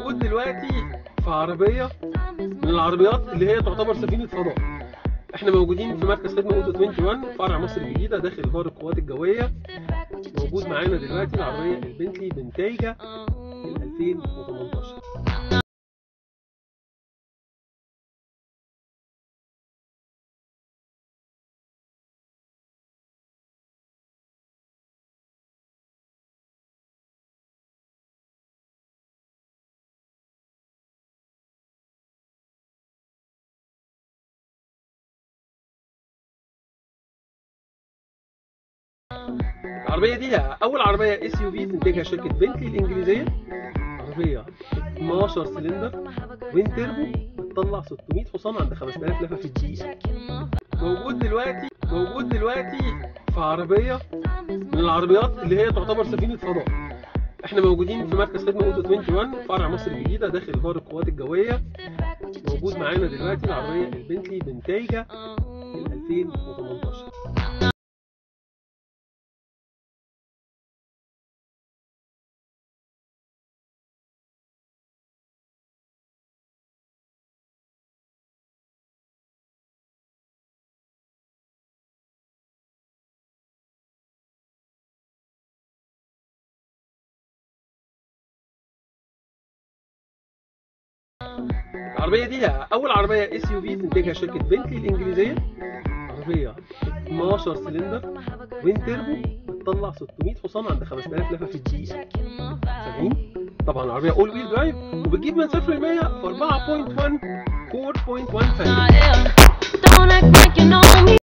موجود دلوقتي في عربية من العربيات اللي هي تعتبر سفينة فضاء احنا موجودين في مركز خدمة اوتو 21 فرع مصر الجديدة داخل دار القوات الجوية موجود معانا دلوقتي العربية البنتلي بنتايجا من 2018 العربية دي أول عربية اس يو في تنتجها شركة بنتلي الإنجليزية عربية 12 سلندر وين تيربو بتطلع 600 حصان عند 5000 لفة في الدقيقة موجود دلوقتي موجود دلوقتي في عربية من العربيات اللي هي تعتبر سفينة فضاء احنا موجودين في مركز خدمة اوتو 21 فرع مصر الجديدة داخل دار القوات الجوية موجود معانا دلوقتي العربية البنتلي بنتايجا من 2018 العربية دي أول عربية اس يو في تنتجها شركة بنتلي الإنجليزية عربية 12 سلندر وين تيربو بتطلع 600 حصان عند 5000 لفة في الدقيقة سامعين؟ طبعا العربية اول ويل درايف وبتجيب من 0 ل 100 في 4.1 4.1 ثانية Don't act like you know me.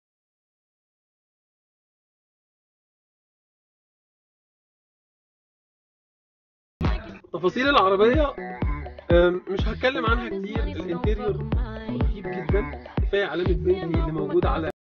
تفاصيل العربية أم، مش هتكلم عنها كتير الانتيريور رهيب جدا كفاية علامة بنتلي اللي موجودة على